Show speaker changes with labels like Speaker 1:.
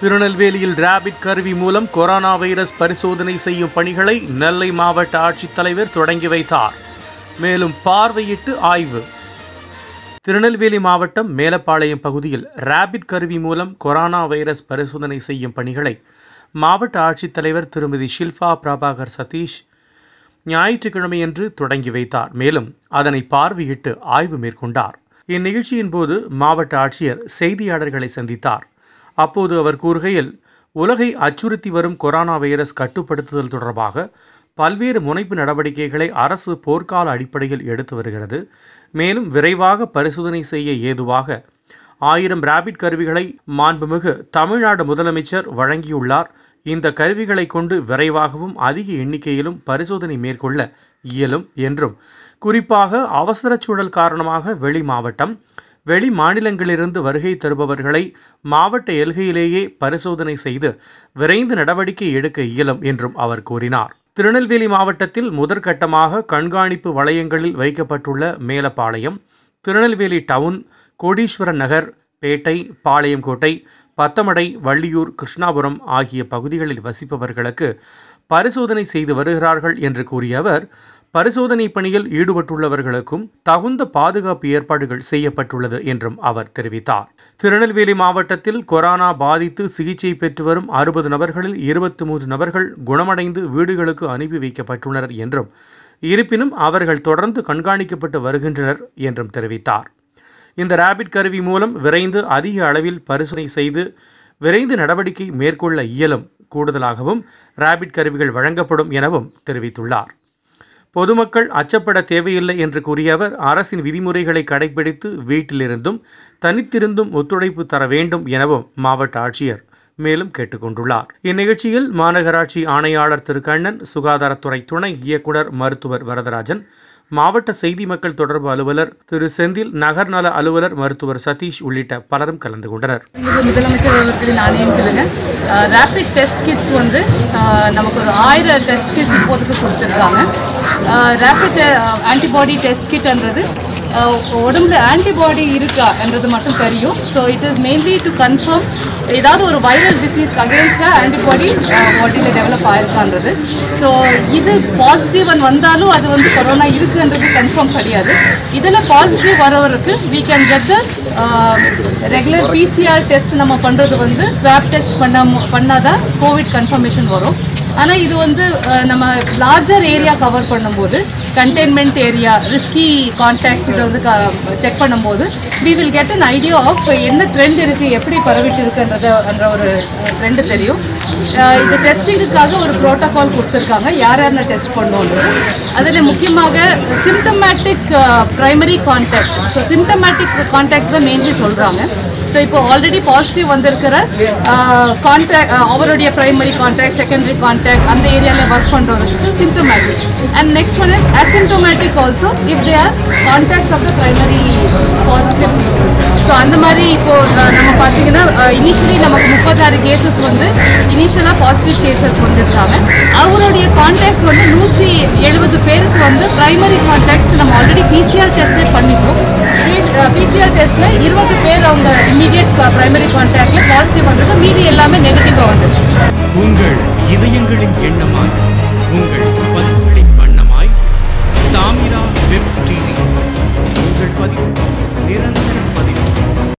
Speaker 1: திருநெல்வேலியில் ரேபிட் கருவி மூலம் கொரோனா வைரஸ் பரிசோதனை செய்யும் பணிகளை நெல்லை மாவட்ட ஆட்சித்தலைவர் தொடங்கி வைத்தார் மேலும் பார்வையிட்டு ஆய்வு திருநெல்வேலி மாவட்டம் மேலப்பாளையம் பகுதியில் ரேபிட் கருவி மூலம் கொரோனா வைரஸ் பரிசோதனை செய்யும் பணிகளை மாவட்ட ஆட்சித்தலைவர் திருமதி ஷில்பா பிரபாகர் சதீஷ் ஞாயிற்றுக்கிழமையன்று தொடங்கி வைத்தார் மேலும் அதனை பார்வையிட்டு ஆய்வு மேற்கொண்டார் இந்நிகழ்ச்சியின் போது மாவட்ட ஆட்சியர் செய்தியாளர்களை சந்தித்தார் அப்போது அவர் கூறுகையில் உலகை அச்சுறுத்தி வரும் கொரோனா வைரஸ் கட்டுப்படுத்துதல் தொடர்பாக பல்வேறு முனைப்பு நடவடிக்கைகளை அரசு போர்க்கால அடிப்படையில் எடுத்து வருகிறது மேலும் விரைவாக பரிசோதனை செய்ய ஏதுவாக ஆயிரம் ரேபிட் கருவிகளை மாண்புமிகு தமிழ்நாடு முதலமைச்சர் வழங்கியுள்ளார் இந்த கருவிகளை கொண்டு விரைவாகவும் அதிக எண்ணிக்கையிலும் பரிசோதனை மேற்கொள்ள இயலும் என்றும் குறிப்பாக அவசர சூழல் காரணமாக வெளி மாவட்டம் வெளி மாநிலங்களிலிருந்து வருகை தருபவர்களை மாவட்ட எல்கையிலேயே பரிசோதனை செய்து விரைந்து நடவடிக்கை எடுக்க இயலும் என்றும் அவர் கூறினார் திருநெல்வேலி மாவட்டத்தில் முதற்கட்டமாக கண்காணிப்பு வளையங்களில் வைக்கப்பட்டுள்ள மேலப்பாளையம் திருநெல்வேலி டவுன் கோடீஸ்வரன் நகர் பேட்டை பாளையங்கோட்டை பத்தமடை வள்ளியூர் கிருஷ்ணாபுரம் ஆகிய பகுதிகளில் வசிப்பவர்களுக்கு பரிசோதனை செய்து வருகிறார்கள் என்று கூறிய அவர் பரிசோதனை பணியில் ஈடுபட்டுள்ளவர்களுக்கும் தகுந்த பாதுகாப்பு ஏற்பாடுகள் செய்யப்பட்டுள்ளது என்றும் அவர் தெரிவித்தார் திருநெல்வேலி மாவட்டத்தில் கொரோனா பாதித்து சிகிச்சை பெற்று வரும் அறுபது நபர்களில் இருபத்தி மூன்று நபர்கள் குணமடைந்து வீடுகளுக்கு அனுப்பி வைக்கப்பட்டுள்ளனர் என்றும் இருப்பினும் அவர்கள் தொடர்ந்து கண்காணிக்கப்பட்டு வருகின்றனர் என்றும் தெரிவித்தார் இந்த ரேபிட் கருவி மூலம் விரைந்து அதிக அளவில் பரிசோதனை செய்து விரைந்து நடவடிக்கை மேற்கொள்ள இயலும் கூடுதலாகவும் ரேபிட் கருவிகள் வழங்கப்படும் எனவும் தெரிவித்துள்ளார் பொதுமக்கள் அச்சப்பட தேவையில்லை என்று கூறிய அவர் அரசின் விதிமுறைகளை கடைபிடித்து வீட்டிலிருந்தும் தனித்திருந்தும் ஒத்துழைப்பு தர வேண்டும் எனவும் மாவட்ட ஆட்சியர் மேலும் கேட்டுக்கொண்டுள்ளார் இந்நிகழ்ச்சியில் மாநகராட்சி ஆணையாளர் திரு கண்ணன் சுகாதாரத்துறை துணை இயக்குனர் மருத்துவர் வரதராஜன் மாவட்ட செய்தி மக்கள் தொடர்பு அலுவலர் திரு செந்தில் நகர்நல அலுவலர் மருத்துவர் சதீஷ் உள்ளிட்ட பலரும் கலந்து கொண்டனர்
Speaker 2: இது முதலமைச்சர் அவர்களின் ஆணையத்திலுங்க ரேபிட் டெஸ்ட் கிட்ஸ் வந்து அஹ், நமக்கு ஒரு ஆயிரம் டெஸ்ட் கிட்ஸ் இப்போதைக்கு கொடுத்துருக்காங்க ரேபிட் ஆன்டிபாடி டெஸ்ட் கிட்ன்றது உடம்புல ஆன்டிபாடி இருக்கான்றது மட்டும் தெரியும் so it is mainly to confirm ஏதாவது ஒரு வைரல் டிசீஸ் அகேன்ஸ்டாக ஆன்டிபாடி பாடியில் டெவலப் ஆயிருக்கான்றது ஸோ இது பாசிட்டிவ் வந்தாலும் அது வந்து கொரோனா இருக்குன்றது கன்ஃபார்ம் கிடையாது இதில் பாசிட்டிவ் வரவருக்கு we can get the regular PCR test நம்ம பண்ணுறது வந்து ஸ்வாப் டெஸ்ட் பண்ண பண்ணாதான் கோவிட் கன்ஃபர்மேஷன் வரும் ஆனால் இது வந்து அஹ், நம்ம லார்ஜர் ஏரியா கவர் பண்ணும்போது கண்டெய்ன்மெண்ட் ஏரியா ரிஸ்கி கான்டாக்ட்ஸ் இதை வந்து செக் பண்ணும்போது we will get an idea of என்ன ட்ரெண்ட் இருக்குது எப்படி பரவிட்டு இருக்குன்றத என்ற ஒரு ட்ரெண்டு தெரியும் அஹ், இது டெஸ்டிங்குக்காக ஒரு ப்ரோட்டோகால் கொடுத்துருக்காங்க யார் யாரென்ன டெஸ்ட் பண்ணணுன்றது அதில் முக்கியமாக symptomatic primary contact so symptomatic contacts தான் மெயின்லி சொல்கிறாங்க ஸோ இப்போ ஆல்ரெடி பாசிட்டிவ் வந்திருக்கிற கான்டாக்ட் அவருடைய ப்ரைமரி கான்டாக்ட் செகண்டரி கான்டாக்ட் அந்த ஏரியாவில் ஒர்க் பண்ணுறவங்களுக்கு symptomatic and next one is asymptomatic also if they are contacts of the primary positive so அந்த மாதிரி இப்போ அஹ், நம்ம பார்த்தீங்கன்னா இனிஷியலி நமக்கு முப்பத்தாறு கேசஸ் வந்து இனிஷியலாக பாசிட்டிவ் கேசஸ் வந்திருக்காங்க அவருடைய கான்டாக்ட்ஸ் வந்து நூற்றி எழுபது பேருக்கு வந்து ப்ரைமரி கான்டாக்ட்ஸ் நம்ம ஆல்ரெடி பிசிஆர் டெஸ்ட்டே பண்ணிட்டோம் பிசிஆர் டெஸ்ட்டில் இருபது பேர் அவங்க இமீடியட் ப்ரைமரி கான்டாக்டில் பாசிட்டிவ் வந்தது மீதி எல்லாமே நெகட்டிவாக வந்தது
Speaker 1: உங்கள் இதயங்களின் எண்ணமாய் உங்கள் பதிவுகளின் வண்ணமாய் தாமிரா வெப் டிவி உங்கள் பதிவு நிரந்தர